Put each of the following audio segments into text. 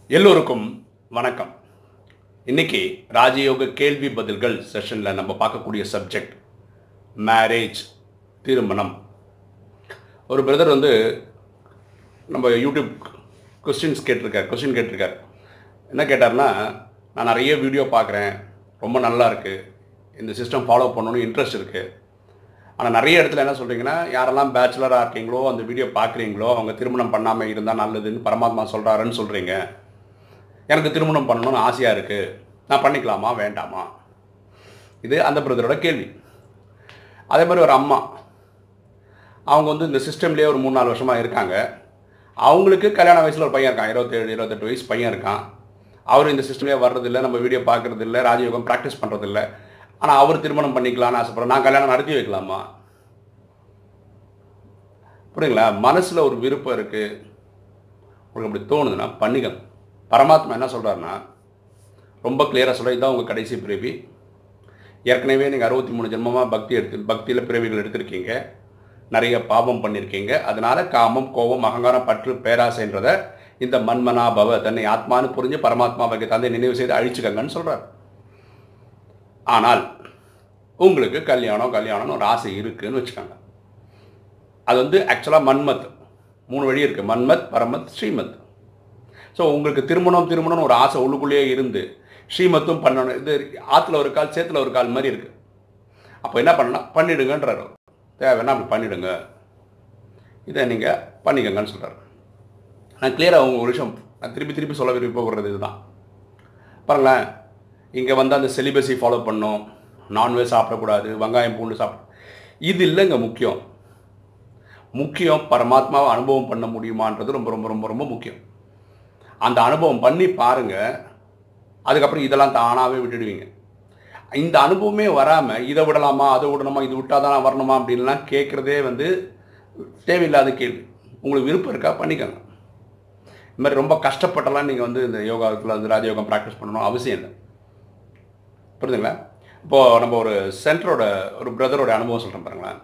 எல்லோருக்கும் வணக்கம் இன்னைக்கு ராஜயோக கேள்வி பதில்கள் செஷனில் நம்ம பார்க்கக்கூடிய சப்ஜெக்ட் மேரேஜ் திருமணம் ஒரு பிரதர் வந்து நம்ம யூடியூப் கொஸ்டின்ஸ் கேட்டிருக்கார் கொஸ்டின் கேட்டிருக்கார் என்ன கேட்டார்னா நான் நிறைய வீடியோ பார்க்குறேன் ரொம்ப நல்லா இருக்குது இந்த சிஸ்டம் ஃபாலோ பண்ணணும்னு இன்ட்ரெஸ்ட் இருக்குது ஆனால் நிறைய இடத்துல என்ன சொல்கிறீங்கன்னா யாரெல்லாம் பேச்சுலராக இருக்கீங்களோ அந்த வீடியோ பார்க்குறீங்களோ அவங்க திருமணம் பண்ணாமல் இருந்தால் நல்லதுன்னு பரமாத்மா சொல்கிறாருன்னு சொல்கிறீங்க எனக்கு திருமணம் பண்ணணும்னு ஆசையாக இருக்குது நான் பண்ணிக்கலாமா வேண்டாமா இது அந்த பிரதரோட கேள்வி அதே மாதிரி ஒரு அம்மா அவங்க வந்து இந்த சிஸ்டம்லேயே ஒரு மூணு நாலு வருஷமாக இருக்காங்க அவங்களுக்கு கல்யாண வயசில் ஒரு பையன் இருக்கான் இருபத்தேழு இருபத்தெட்டு வயசு பையன் இருக்கான் அவர் இந்த சிஸ்டம்லேயே வர்றதில்ல நம்ம வீடியோ பார்க்குறதில்ல ராஜயோகம் ப்ராக்டிஸ் பண்ணுறதில்ல ஆனால் அவர் திருமணம் பண்ணிக்கலாம்னு ஆசைப்படுறேன் நான் கல்யாணம் நடத்தி வைக்கலாமா புரியுங்களா மனசில் ஒரு விருப்பம் இருக்குது உங்களுக்கு அப்படி தோணுதுன்னா பண்ணிக்கங்க பரமாத்மா என்ன சொல்கிறாருன்னா ரொம்ப கிளியராக சொல்ல இதான் உங்கள் கடைசி பிறவி ஏற்கனவே நீங்கள் அறுபத்தி மூணு ஜென்மமாக பக்தி எடுத்து பக்தியில் பிறவிகள் எடுத்திருக்கீங்க நிறைய பாவம் பண்ணியிருக்கீங்க அதனால காமம் கோபம் அகங்காரம் பற்று பேராசைன்றதை இந்த மன்மனா பவ தன்னை ஆத்மான்னு புரிஞ்சு பரமாத்மாவுக்கு தந்தை நினைவு செய்து அழிச்சுக்கங்கன்னு சொல்கிறார் ஆனால் உங்களுக்கு கல்யாணம் கல்யாணம்னு ஒரு ஆசை இருக்குன்னு வச்சுக்கோங்க அது வந்து ஆக்சுவலாக மன்மத் மூணு வழி இருக்குது மன்மத் பரமத் ஸ்ரீமத் ஸோ உங்களுக்கு திருமணம் திருமணம்னு ஒரு ஆசை உள்ளுக்குள்ளேயே இருந்து ஸ்ரீமத்தும் பண்ணணும் இது ஆற்றுல ஒரு கால் சேத்துல ஒரு கால் மாதிரி இருக்குது அப்போ என்ன பண்ணணும் பண்ணிடுங்கன்றார் அவர். தேவைன்னா அப்படி பண்ணிடுங்க இதை நீங்கள் பண்ணிக்கங்கன்னு சொல்கிறார் நான் கிளியராக உங்கள் ஒரு விஷயம் நான் திருப்பி திருப்பி சொல்ல விருப்பப்படுறது இதுதான் பாருங்களேன் இங்கே வந்து அந்த செலிபஸை ஃபாலோ பண்ணோம் நான்வெஜ் சாப்பிடக்கூடாது வெங்காயம் பூண்டு சாப்பிட இது இல்லைங்க முக்கியம் முக்கியம் பரமாத்மாவை அனுபவம் பண்ண முடியுமான்றது ரொம்ப ரொம்ப ரொம்ப ரொம்ப முக்கியம் அந்த அனுபவம் பண்ணி பாருங்க அதுக்கப்புறம் இதெல்லாம் தானாகவே விட்டுடுவீங்க இந்த அனுபவமே வராமல் இதை விடலாமா அதை விடணுமா இது விட்டால் தான் வரணுமா அப்படின்லாம் கேட்குறதே வந்து தேவையில்லாத கேள்வி உங்களுக்கு விருப்பம் இருக்கா பண்ணிக்கோங்க இந்த மாதிரி ரொம்ப கஷ்டப்பட்டெல்லாம் நீங்கள் வந்து இந்த யோகாவில் வந்து ராஜயோகம் ப்ராக்டிஸ் பண்ணணும் அவசியம் இல்லை புரியுதுங்களா இப்போது நம்ம ஒரு சென்டரோட ஒரு பிரதரோட அனுபவம் சொல்கிறேன் பாருங்களேன்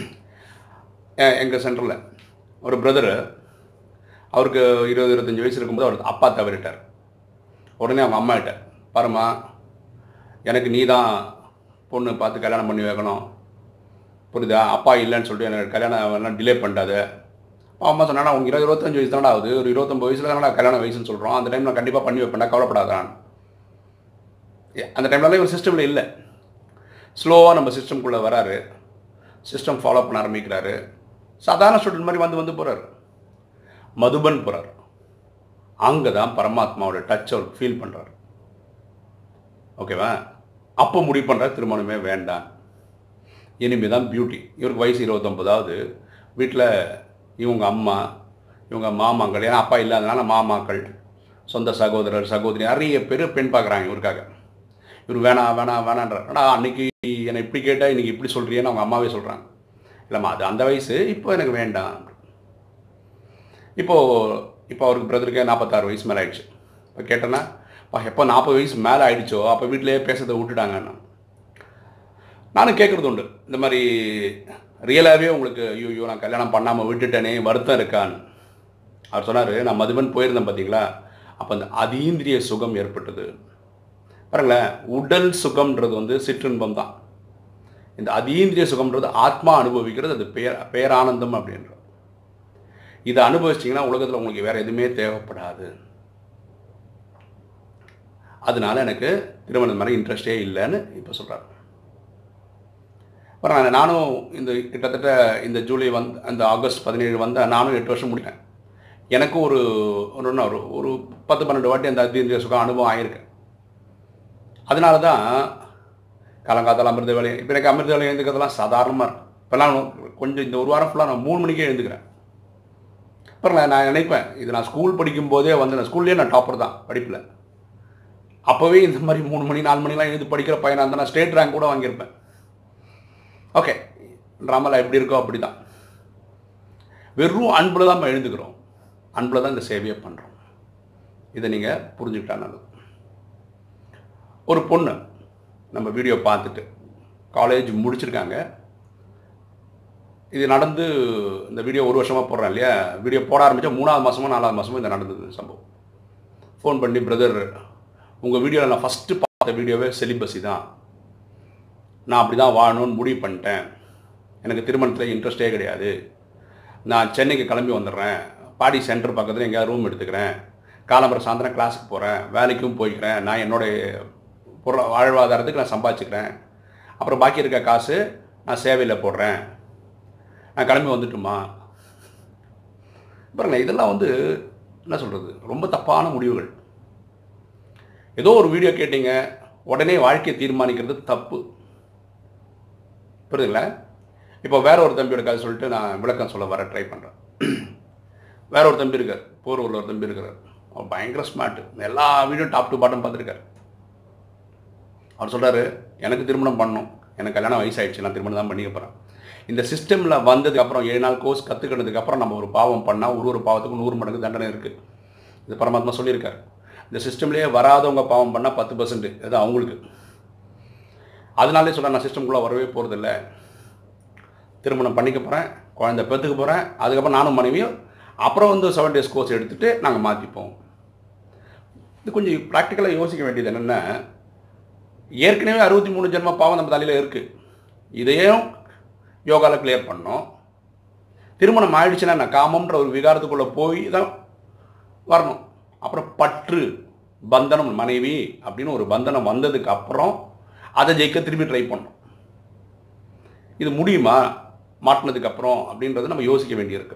எங்கள் சென்டரில் ஒரு பிரதரு அவருக்கு இருபது இருபத்தஞ்சி வயசு இருக்கும்போது அவர் அப்பா தவறிட்டார் உடனே அவங்க அம்மா கிட்ட பாரும்மா எனக்கு நீ தான் பொண்ணு பார்த்து கல்யாணம் பண்ணி வைக்கணும் புரியுதா அப்பா இல்லைன்னு சொல்லிட்டு எனக்கு கல்யாணம் எல்லாம் டிலே பண்ணாத அம்மா சொன்னா உங்க இருபது இருபத்தஞ்சு வயசு தானடா ஆகுது ஒரு இருபத்தொம்பது வயசுல தானடா கல்யாண வயசுன்னு சொல்கிறோம் அந்த டைம் நான் கண்டிப்பாக பண்ணி வைப்பேன்டா கவலைப்படாதான் அந்த டைம்லலாம் இவர் சிஸ்டமில் இல்லை ஸ்லோவாக நம்ம சிஸ்டம்குள்ளே வராரு சிஸ்டம் ஃபாலோ பண்ண ஆரம்பிக்கிறாரு சாதாரண ஸ்டூடெண்ட் மாதிரி வந்து வந்து போகிறாரு மதுபன் போகிறார் அங்கே தான் பரமாத்மாவோட டச் அவர் ஃபீல் பண்ணுறாரு ஓகேவா அப்போ முடிவு பண்ணுறாரு திருமணமே வேண்டாம் இனிமே தான் பியூட்டி இவருக்கு வயசு இருபத்தொம்பதாவது வீட்டில் இவங்க அம்மா இவங்க மாமாக்கள் ஏன்னா அப்பா இல்லாதனால மாமாக்கள் சொந்த சகோதரர் சகோதரி நிறைய பேர் பெண் பார்க்குறாங்க இவருக்காக இவர் வேணாம் வேணாம் வேணான்றார் ஆனால் அன்னைக்கு என்னை இப்படி கேட்டால் இன்னைக்கு இப்படி சொல்கிறியன்னு அவங்க அம்மாவே சொல்கிறாங்க இல்லைம்மா அது அந்த வயசு இப்போ எனக்கு வேண்டாம் இப்போது இப்போ அவருக்கு பிரதருக்கு நாற்பத்தாறு வயசு மேலே ஆயிடுச்சு இப்போ கேட்டேன்னா "அப்பா, எப்போ நாற்பது வயசு மேலே ஆயிடுச்சோ அப்போ வீட்டிலேயே பேசுறதை விட்டுட்டாங்கன்னு நானும் கேட்குறது உண்டு இந்த மாதிரி ரியலாகவே உங்களுக்கு ஐயோ நான் கல்யாணம் பண்ணாமல் விட்டுட்டேனே வருத்தம் இருக்கான்னு அவர் சொன்னார் நான் மதுபன் போயிருந்தேன் பார்த்தீங்களா அப்போ அந்த அதீந்திரிய சுகம் ஏற்பட்டது பாருங்களேன் உடல் சுகம்ன்றது வந்து சிற்றின்பம் தான் இந்த அதீந்திரிய சுகம்ன்றது ஆத்மா அனுபவிக்கிறது அது பேர் பேரானந்தம் அப்படின்றது இதை அனுபவிச்சிங்கன்னா உலகத்தில் உங்களுக்கு வேறு எதுவுமே தேவைப்படாது அதனால எனக்கு திருமணம் மாதிரி இன்ட்ரெஸ்டே இல்லைன்னு இப்போ சொல்கிறாரு அப்புறம் நான் நானும் இந்த கிட்டத்தட்ட இந்த ஜூலை வந்து அந்த ஆகஸ்ட் பதினேழு வந்த நானும் எட்டு வருஷம் முடித்தேன் எனக்கும் ஒரு ஒரு என்ன ஒரு ஒரு பத்து பன்னெண்டு வாட்டி அந்த அதீந்திரிய சுகம் அனுபவம் ஆகிருக்கு அதனால தான் காலங்காத்தால் அமிர்த வேலை இப்போ எனக்கு அமிர்த வேலை எழுந்துக்கிறதுலாம் சாதாரணமாக இருக்கும் இப்போலாம் கொஞ்சம் இந்த ஒரு வாரம் ஃபுல்லாக நான் மூணு மணிக்கே எழுந்துக்கிறேன் அப்புறம் நான் நினைப்பேன் இது நான் ஸ்கூல் படிக்கும் போதே வந்து நான் ஸ்கூல்லேயே நான் டாப்பர் தான் படிப்பில் அப்போவே இந்த மாதிரி மூணு மணி நாலு மணிலாம் எழுந்து படிக்கிற பையனாக இருந்தால் நான் ஸ்டேட் ரேங்க் கூட வாங்கியிருப்பேன் ஓகே ட்ராமாவில் எப்படி இருக்கோ அப்படி தான் வெறும் அன்பில் தான் நம்ம எழுந்துக்கிறோம் அன்பில் தான் இந்த சேவையை பண்ணுறோம் இதை நீங்கள் புரிஞ்சுக்கிட்டா நல்லது ஒரு பொண்ணு நம்ம வீடியோ பார்த்துட்டு காலேஜ் முடிச்சிருக்காங்க இது நடந்து இந்த வீடியோ ஒரு வருஷமாக போடுறேன் இல்லையா வீடியோ போட ஆரம்பித்தா மூணாவது மாதமோ நாலாவது மாதமோ இது நடந்தது சம்பவம் ஃபோன் பண்ணி பிரதர் உங்கள் வீடியோவில் நான் ஃபஸ்ட்டு பார்த்த வீடியோவே செலிபஸி தான் நான் அப்படி தான் வாழணும்னு முடிவு பண்ணிட்டேன் எனக்கு திருமணத்தில் இன்ட்ரெஸ்டே கிடையாது நான் சென்னைக்கு கிளம்பி வந்துடுறேன் பாடி சென்டர் பக்கத்தில் எங்கேயாவது ரூம் எடுத்துக்கிறேன் காலம்பரம் சாயந்தரம் கிளாஸுக்கு போகிறேன் வேலைக்கும் போய்க்கிறேன் நான் என்னுடைய பொருள் வாழ்வாதாரத்துக்கு நான் சம்பாதிச்சுக்கிறேன் அப்புறம் பாக்கி இருக்க காசு நான் சேவையில் போடுறேன் நான் கிளம்பி வந்துட்டுமா பாருங்க இதெல்லாம் வந்து என்ன சொல்கிறது ரொம்ப தப்பான முடிவுகள் ஏதோ ஒரு வீடியோ கேட்டீங்க உடனே வாழ்க்கையை தீர்மானிக்கிறது தப்பு புரியுதுங்களா இப்போ வேற ஒரு தம்பியோட கதை சொல்லிட்டு நான் விளக்கம் சொல்ல வர ட்ரை பண்ணுறேன் வேற ஒரு தம்பி இருக்கார் போரூரில் ஒரு தம்பி இருக்கிறார் அவர் பயங்கர ஸ்மார்ட்டு எல்லா வீடியோ டாப் டு பாட்டம் பார்த்துருக்காரு அவர் சொல்கிறாரு எனக்கு திருமணம் பண்ணணும் எனக்கு கல்யாணம் வயசாயிடுச்சு நான் திருமணம் தான் பண்ணிக்க போகிறேன் இந்த சிஸ்டமில் வந்ததுக்கு அப்புறம் ஏழு நாள் கோர்ஸ் கற்றுக்கினதுக்கு அப்புறம் நம்ம ஒரு பாவம் பண்ணால் ஒரு ஒரு பாவத்துக்கும் நூறு மடங்கு தண்டனை இருக்குது இது பரமாத்மா சொல்லியிருக்காரு இந்த சிஸ்டம்லேயே வராதவங்க பாவம் பண்ணால் பத்து பர்சன்ட் அது அவங்களுக்கு அதனாலே சொல்ல நான் சிஸ்டம்குள்ளே வரவே போகிறதில்ல திருமணம் பண்ணிக்க போகிறேன் குழந்தை பெற்றுக்க போகிறேன் அதுக்கப்புறம் நானும் மனைவியும் அப்புறம் வந்து செவன் டேஸ் கோர்ஸ் எடுத்துகிட்டு நாங்கள் மாற்றிப்போம் இது கொஞ்சம் ப்ராக்டிக்கலாக யோசிக்க வேண்டியது என்னென்னா ஏற்கனவே அறுபத்தி மூணு ஜென்ம பாவம் நம்ம தலையில் இருக்குது இதையும் யோகாவில் கிளியர் பண்ணோம் திருமணம் ஆயிடுச்சுன்னா நான் காமம்ன்ற ஒரு விகாரத்துக்குள்ளே போய் தான் வரணும் அப்புறம் பற்று பந்தனம் மனைவி அப்படின்னு ஒரு பந்தனம் வந்ததுக்கு அப்புறம் அதை ஜெயிக்க திரும்பி ட்ரை பண்ணோம் இது முடியுமா மாட்டினதுக்கு அப்புறம் அப்படின்றத நம்ம யோசிக்க வேண்டியிருக்கு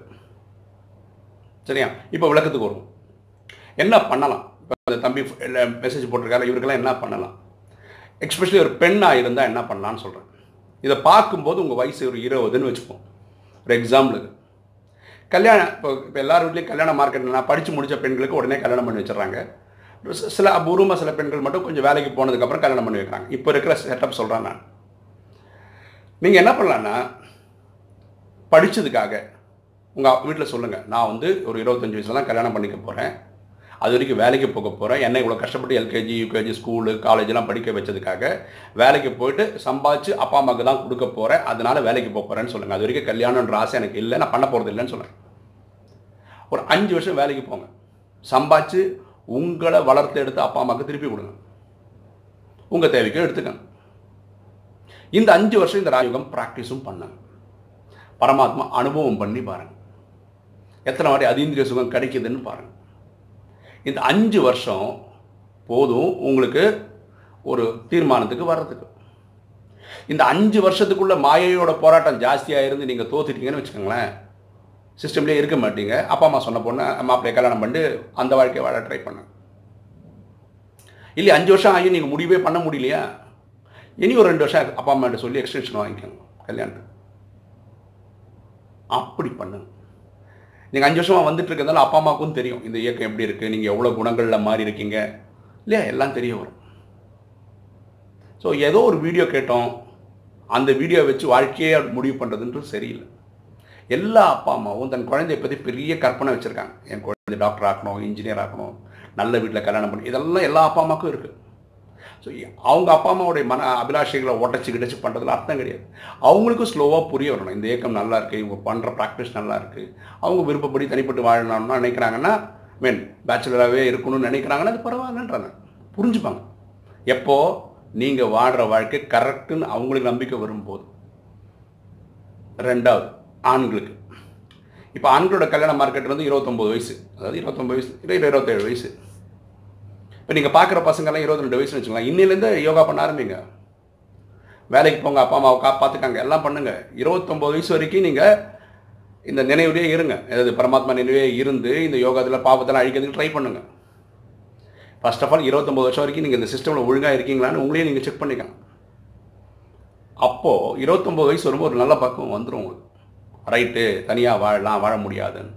சரியா இப்போ விளக்கத்துக்கு வருவோம் என்ன பண்ணலாம் இப்போ அந்த தம்பி மெசேஜ் போட்டிருக்காரு இவருக்கெல்லாம் என்ன பண்ணலாம் எக்ஸ்பெஷலி ஒரு பெண்ணாக இருந்தால் என்ன பண்ணலான்னு சொல்கிறேன் இதை பார்க்கும்போது உங்கள் வயசு ஒரு இருபதுன்னு வச்சுப்போம் ஒரு எக்ஸாம்பிளுக்கு கல்யாணம் இப்போ இப்போ எல்லார் வீட்லேயும் கல்யாண மார்க்கெட்ல படித்து முடித்த பெண்களுக்கு உடனே கல்யாணம் பண்ணி வச்சிடறாங்க சி- சில அபூர்வமாக சில பெண்கள் மட்டும் கொஞ்சம் வேலைக்கு போனதுக்கப்புறம் கல்யாணம் பண்ணி வைக்கிறாங்க இப்போ இருக்கிற செட்டப் சொல்கிறேன் நான் நீங்கள் என்ன பண்ணலான்னா படித்ததுக்காக உங்கள் வீட்டில் சொல்லுங்கள் நான் வந்து ஒரு இருபத்தஞ்சி வயசுல தான் கல்யாணம் பண்ணிக்க போகிறேன் அது வரைக்கும் வேலைக்கு போக போகிறேன் என்ன இவ்வளோ கஷ்டப்பட்டு எல்கேஜி யூகேஜி ஸ்கூலு காலேஜெலாம் படிக்க வச்சதுக்காக வேலைக்கு போயிட்டு சம்பாதிச்சு அப்பா அம்மாவுக்கு தான் கொடுக்க போகிறேன் அதனால வேலைக்கு போக போகிறேன்னு சொல்லுங்கள் அது வரைக்கும் கல்யாணன்ற ஆசை எனக்கு இல்லை நான் பண்ண போகிறது இல்லைன்னு சொல்லுங்கள் ஒரு அஞ்சு வருஷம் வேலைக்கு போங்க சம்பாதிச்சு உங்களை வளர்த்து எடுத்து அப்பா அம்மாவுக்கு திருப்பி கொடுங்க உங்கள் தேவைக்கு எடுத்துக்கங்க இந்த அஞ்சு வருஷம் இந்த ராஜயோகம் ப்ராக்டிஸும் பண்ணுங்க பரமாத்மா அனுபவம் பண்ணி பாருங்க எத்தனை வாட்டி அதீந்திரிய சுகம் கிடைக்குதுன்னு பாருங்க இந்த அஞ்சு வருஷம் போதும் உங்களுக்கு ஒரு தீர்மானத்துக்கு வர்றதுக்கு இந்த அஞ்சு வருஷத்துக்குள்ள மாயையோட போராட்டம் ஜாஸ்தியாக இருந்து நீங்கள் தோத்துட்டீங்கன்னு வச்சுக்கோங்களேன் சிஸ்டம்லேயே இருக்க மாட்டீங்க அப்பா அம்மா சொன்ன பொண்ணு மாப்பிள்ளைய கல்யாணம் பண்ணிட்டு அந்த வாழ்க்கையை வாழ ட்ரை பண்ணுங்க இல்லையா அஞ்சு வருஷம் ஆகி நீங்கள் முடிவே பண்ண முடியலையா இனி ஒரு ரெண்டு வருஷம் அப்பா அம்மாட்ட சொல்லி எக்ஸ்டென்ஷன் வாங்கிக்கோங்க கல்யாணத்துக்கு அப்படி பண்ணுங்க நீங்கள் அஞ்சு வருஷமாக வந்துட்டு இருக்கிறதால அப்பா அம்மாவுக்கும் தெரியும் இந்த இயக்கம் எப்படி இருக்குது நீங்கள் எவ்வளோ குணங்களில் மாறி இருக்கீங்க இல்லையா எல்லாம் தெரிய வரும் ஸோ ஏதோ ஒரு வீடியோ கேட்டோம் அந்த வீடியோ வச்சு வாழ்க்கையே முடிவு பண்ணுறதுன்றது சரியில்லை எல்லா அப்பா அம்மாவும் தன் குழந்தைய பற்றி பெரிய கற்பனை வச்சுருக்காங்க என் குழந்தை டாக்டர் ஆக்கணும் இன்ஜினியர் ஆக்கணும் நல்ல வீட்டில் கல்யாணம் பண்ணி இதெல்லாம் எல்லா அப்பா அம்மாவுக்கும் இருக்குது ஸோ அவங்க அப்பா அம்மாவுடைய மன அபிலாஷைகளை உடச்சி கிடச்சி பண்ணுறதுல அர்த்தம் கிடையாது அவங்களுக்கும் ஸ்லோவாக புரிய வரணும் இந்த இயக்கம் நல்லா இருக்குது இவங்க பண்ணுற ப்ராக்டிஸ் நல்லா இருக்குது அவங்க விருப்பப்படி தனிப்பட்டு வாழணும்னு நினைக்கிறாங்கன்னா மீன் பேச்சுலராகவே இருக்கணும்னு நினைக்கிறாங்கன்னா அது பரவாயில்லன்றாங்க புரிஞ்சுப்பாங்க எப்போ நீங்கள் வாழ்கிற வாழ்க்கை கரெக்டுன்னு அவங்களுக்கு நம்பிக்கை வரும்போது ரெண்டாவது ஆண்களுக்கு இப்போ ஆண்களோட கல்யாண மார்க்கெட் வந்து இருபத்தொம்போது வயசு அதாவது இருபத்தொம்பது வயசு இல்லை இருபத்தேழு வயசு இப்போ நீங்கள் பார்க்குற பசங்கெல்லாம் இருபத்தி ரெண்டு வயசுன்னு வச்சுக்கலாம் இன்னிலேருந்து யோகா பண்ண ஆரம்பிங்க வேலைக்கு போங்க அப்பா அம்மாவை கா பார்த்துக்காங்க எல்லாம் பண்ணுங்க இருபத்தொம்போது வயசு வரைக்கும் நீங்கள் இந்த நினைவுலேயே இருங்க அதாவது பரமாத்மா நினைவே இருந்து இந்த யோகாத்தில் பாவத்தெல்லாம் அழிக்கிறதுக்கு ட்ரை பண்ணுங்க ஃபர்ஸ்ட் ஆஃப் ஆல் இருபத்தொம்போது வருஷம் வரைக்கும் நீங்கள் இந்த சிஸ்டமில் ஒழுங்காக இருக்கீங்களான்னு உங்களையே நீங்கள் செக் பண்ணிக்கலாம் அப்போது இருபத்தொம்போது வயசு வரும்போது ஒரு நல்ல பக்குவம் வந்துடும் உங்களுக்கு ரைட்டு தனியாக வாழலாம் வாழ முடியாதுன்னு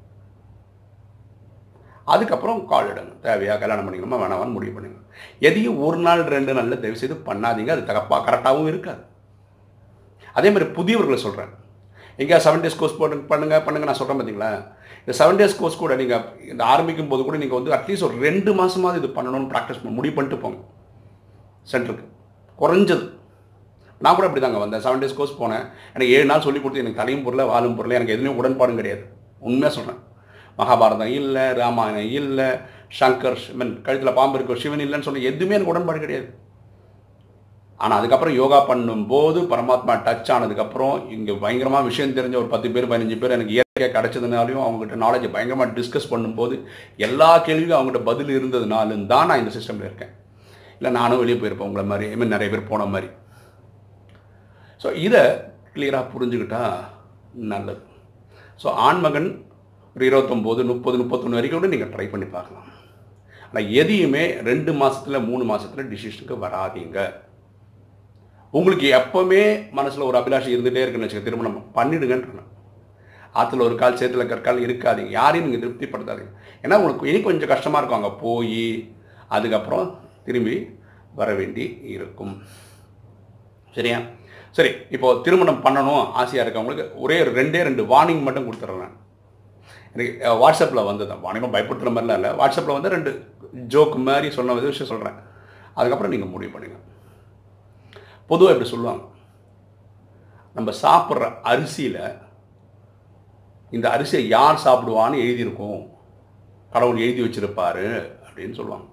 அதுக்கப்புறம் கால் எடுங்க தேவையா கல்யாணம் பண்ணிக்கணுமா வேணாமான்னு முடிவு பண்ணுங்க எதையும் ஒரு நாள் ரெண்டு நாளில் தயவு செய்து பண்ணாதீங்க அது தகப்பா கரெக்டாகவும் இருக்காது அதே மாதிரி புதியவர்களை சொல்கிறேன் எங்கேயா செவன் டேஸ் கோர்ஸ் போட்டு பண்ணுங்க பண்ணுங்க நான் சொல்கிறேன் பார்த்தீங்களா இந்த செவன் டேஸ் கோர்ஸ் கூட நீங்கள் இந்த ஆரம்பிக்கும் போது கூட நீங்கள் வந்து அட்லீஸ்ட் ஒரு ரெண்டு மாதமாவது இது பண்ணணும்னு ப்ராக்டிஸ் பண்ண முடிவு பண்ணிட்டு போங்க சென்டருக்கு குறைஞ்சது நான் கூட அப்படி தாங்க வந்தேன் செவன் டேஸ் கோர்ஸ் போனேன் எனக்கு ஏழு நாள் சொல்லி கொடுத்து எனக்கு தலையும் பொருளை வாழும் பொருளை எனக்கு எதுலேயும் உடன்பாடும் கிடையாது உண்மையாக சொல்கிறேன் மகாபாரதம் இல்லை ராமாயணம் இல்லை சங்கர் மீன் கழுத்தில் பாம்பு இருக்கும் சிவன் இல்லைன்னு சொன்ன எதுவுமே எனக்கு உடன்பாடு கிடையாது ஆனால் அதுக்கப்புறம் யோகா பண்ணும்போது பரமாத்மா டச் ஆனதுக்கப்புறம் இங்கே பயங்கரமாக விஷயம் தெரிஞ்ச ஒரு பத்து பேர் பதினஞ்சு பேர் எனக்கு இயற்கையாக கிடச்சதுனாலையும் அவங்ககிட்ட நாலேஜை பயங்கரமாக டிஸ்கஸ் பண்ணும்போது எல்லா கேள்வியும் அவங்ககிட்ட பதில் இருந்ததுனாலும் தான் நான் இந்த சிஸ்டமில் இருக்கேன் இல்லை நானும் வெளியே போயிருப்பேன் உங்களை மாதிரி ஐ மீன் நிறைய பேர் போன மாதிரி ஸோ இதை கிளியராக புரிஞ்சுக்கிட்டா நல்லது ஸோ ஆண்மகன் ஒரு இருபத்தொம்போது முப்பது முப்பத்தொன்று வரைக்கும் கூட நீங்கள் ட்ரை பண்ணி பார்க்கலாம் ஆனால் எதையுமே ரெண்டு மாதத்தில் மூணு மாதத்தில் டிசிஷனுக்கு வராதீங்க உங்களுக்கு எப்போவுமே மனசில் ஒரு அபிலாஷை இருந்துகிட்டே இருக்குன்னு வச்சுக்க திருமணம் பண்ணிடுங்கன்றேன் ஆற்றுல ஒரு கால் சேத்துல கற்கால் இருக்காதீங்க யாரையும் நீங்கள் திருப்திப்படுத்தாதீங்க ஏன்னா உங்களுக்கு இனி கொஞ்சம் கஷ்டமாக இருக்கும் அங்கே போய் அதுக்கப்புறம் திரும்பி வர வேண்டி இருக்கும் சரியா சரி இப்போ திருமணம் பண்ணணும் ஆசையாக இருக்கவங்களுக்கு ஒரே ஒரு ரெண்டே ரெண்டு வார்னிங் மட்டும் கொடுத்துட்றேன் எனக்கு வாட்ஸ்அப்பில் வந்தது வார்னிங்கும் பயப்படுத்துகிற மாதிரிலாம் இல்லை வாட்ஸ்அப்பில் வந்து ரெண்டு ஜோக் மாதிரி சொன்ன விஷயம் சொல்கிறேன் அதுக்கப்புறம் நீங்கள் முடிவு பண்ணுங்க பொதுவாக இப்படி சொல்லுவாங்க நம்ம சாப்பிட்ற அரிசியில் இந்த அரிசியை யார் சாப்பிடுவான்னு எழுதியிருக்கோம் கடவுள் எழுதி வச்சிருப்பாரு அப்படின்னு சொல்லுவாங்க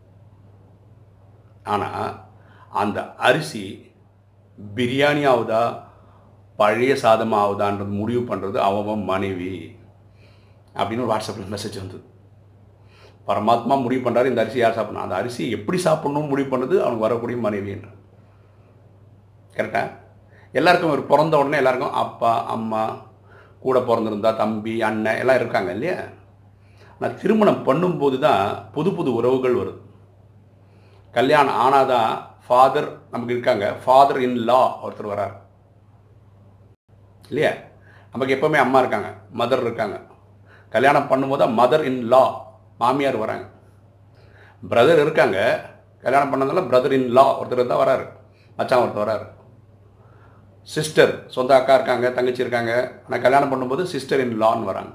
ஆனால் அந்த அரிசி பிரியாணி ஆகுதா பழைய சாதம் ஆகுதான்றது முடிவு பண்ணுறது அவன் மனைவி அப்படின்னு ஒரு வாட்ஸ்அப்பில் மெசேஜ் வந்தது பரமாத்மா முடிவு பண்ணுறாரு இந்த அரிசி யார் சாப்பிடணும் அந்த அரிசி எப்படி சாப்பிடணும்னு முடிவு பண்ணுறது அவனுக்கு வரக்கூடிய மனைவின்ற கரெக்டாக எல்லாருக்கும் ஒரு பிறந்த உடனே எல்லாருக்கும் அப்பா அம்மா கூட பிறந்திருந்தா தம்பி அண்ணன் எல்லாம் இருக்காங்க இல்லையா ஆனால் திருமணம் பண்ணும்போது தான் புது புது உறவுகள் வருது கல்யாணம் ஆனாதான் ஃபாதர் நமக்கு இருக்காங்க ஃபாதர் இன் லா ஒருத்தர் வரார் இல்லையா நமக்கு எப்போவுமே அம்மா இருக்காங்க மதர் இருக்காங்க கல்யாணம் பண்ணும்போது மதர் இன் லா மாமியார் வராங்க பிரதர் இருக்காங்க கல்யாணம் பண்ணதால பிரதர் இன் லா ஒருத்தர் தான் வராரு மச்சான் ஒருத்தர் வராரு சிஸ்டர் சொந்த அக்கா இருக்காங்க தங்கச்சி இருக்காங்க ஆனால் கல்யாணம் பண்ணும்போது சிஸ்டர் இன் லான்னு வராங்க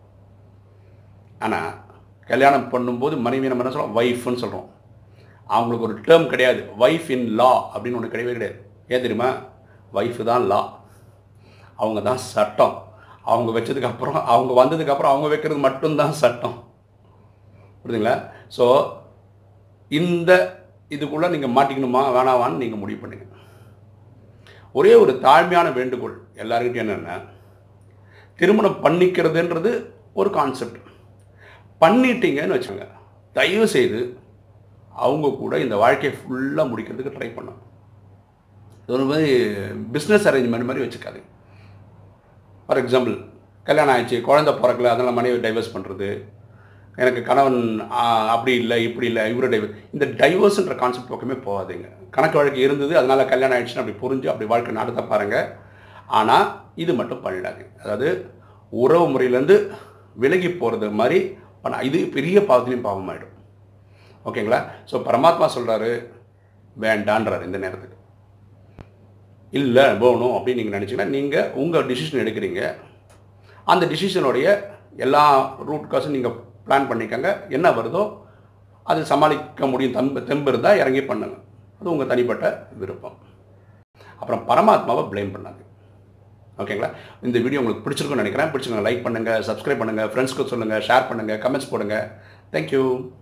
ஆனால் கல்யாணம் பண்ணும்போது மனைவி நம்ம என்ன சொல்கிறோம் ஒய்ஃப்னு சொல்கிறோம் அவங்களுக்கு ஒரு டேர்ம் கிடையாது ஒய்ஃப் இன் லா அப்படின்னு ஒன்று கிடையவே கிடையாது ஏன் தெரியுமா ஒய்ஃபு தான் லா அவங்க தான் சட்டம் அவங்க வச்சதுக்கப்புறம் அவங்க வந்ததுக்கப்புறம் அவங்க வைக்கிறது மட்டும்தான் சட்டம் புரியுதுங்களா ஸோ இந்த இதுக்குள்ளே நீங்கள் மாட்டிக்கணுமா வேணாவான்னு நீங்கள் முடிவு பண்ணுங்க ஒரே ஒரு தாழ்மையான வேண்டுகோள் எல்லாருக்கிட்டையும் என்னென்னா திருமணம் பண்ணிக்கிறதுன்றது ஒரு கான்செப்ட் பண்ணிட்டீங்கன்னு வச்சுங்க தயவு செய்து அவங்க கூட இந்த வாழ்க்கையை ஃபுல்லாக முடிக்கிறதுக்கு ட்ரை பண்ணும் இது ஒரு மாதிரி பிஸ்னஸ் அரேஞ்ச்மெண்ட் மாதிரி வச்சுக்காதீங்க ஃபார் எக்ஸாம்பிள் கல்யாணம் ஆயிடுச்சு குழந்தை பிறக்கல அதனால் மனைவி டைவர்ஸ் பண்ணுறது எனக்கு கணவன் ஆ, அப்படி இல்லை இப்படி இல்லை இவரு டைவர்ஸ் இந்த டைவர்ஸ்ன்ற கான்செப்ட் பக்கமே போகாதீங்க கணக்கு வழக்கு இருந்தது அதனால் கல்யாணம் ஆயிடுச்சுன்னு அப்படி புரிஞ்சு அப்படி வாழ்க்கை நடத்த பாருங்கள் ஆனால் இது மட்டும் பண்ணிடாதீங்க அதாவது உறவு முறையிலேருந்து விலகி போகிறது மாதிரி பண்ண இது பெரிய பாவத்திலையும் பாவமாயிடும் ஓகேங்களா ஸோ பரமாத்மா சொல்கிறாரு வேண்டான்றார் இந்த நேரத்துக்கு இல்லை போகணும் அப்படின்னு நீங்கள் நினச்சிங்கன்னா நீங்கள் உங்கள் டிசிஷன் எடுக்கிறீங்க அந்த டிசிஷனுடைய எல்லா ரூட் காசும் நீங்கள் பிளான் பண்ணிக்கங்க என்ன வருதோ அது சமாளிக்க முடியும் தம்பு தெம்பு இருந்தால் இறங்கி பண்ணுங்க அது உங்கள் தனிப்பட்ட விருப்பம் அப்புறம் பரமாத்மாவை ப்ளேம் பண்ணாது ஓகேங்களா இந்த வீடியோ உங்களுக்கு பிடிச்சிருக்கும்னு நினைக்கிறேன் பிடிச்சிருங்க லைக் பண்ணுங்கள் சப்ஸ்கிரைப் பண்ணுங்கள் ஃப்ரெண்ட்ஸ்க்கு சொல்லுங்கள் ஷேர் பண்ணுங்கள் கமெண்ட்ஸ் போடுங்க தேங்க்யூ